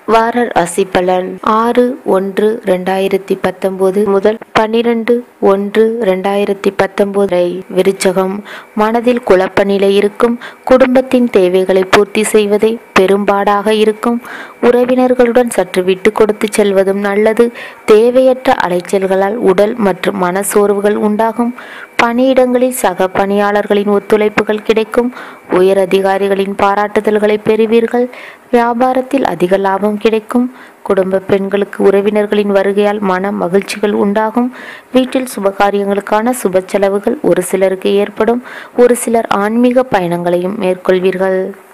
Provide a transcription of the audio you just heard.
வார ராசி பலன் ஆறு ஒன்று ரெண்டாயிரத்தி பத்தொன்பது முதல் பன்னிரண்டு ஒன்று ரெண்டாயிரத்தி பத்தொன்பது வரை விருச்சகம் மனதில் குழப்ப நிலை இருக்கும் குடும்பத்தின் தேவைகளை பூர்த்தி செய்வதே பெரும்பாடாக இருக்கும் உறவினர்களுடன் சற்று விட்டு கொடுத்து செல்வதும் நல்லது தேவையற்ற அலைச்சல்களால் உடல் மற்றும் மனசோர்வுகள் உண்டாகும் பணியிடங்களில் சக பணியாளர்களின் ஒத்துழைப்புகள் கிடைக்கும் உயர் அதிகாரிகளின் பாராட்டுதல்களை பெறுவீர்கள் வியாபாரத்தில் அதிக லாபம் கிடைக்கும் குடும்ப பெண்களுக்கு உறவினர்களின் வருகையால் மன மகிழ்ச்சிகள் உண்டாகும் வீட்டில் சுபகாரியங்களுக்கான சுப செலவுகள் ஒரு சிலருக்கு ஏற்படும் ஒரு சிலர் ஆன்மீக பயணங்களையும் மேற்கொள்வீர்கள்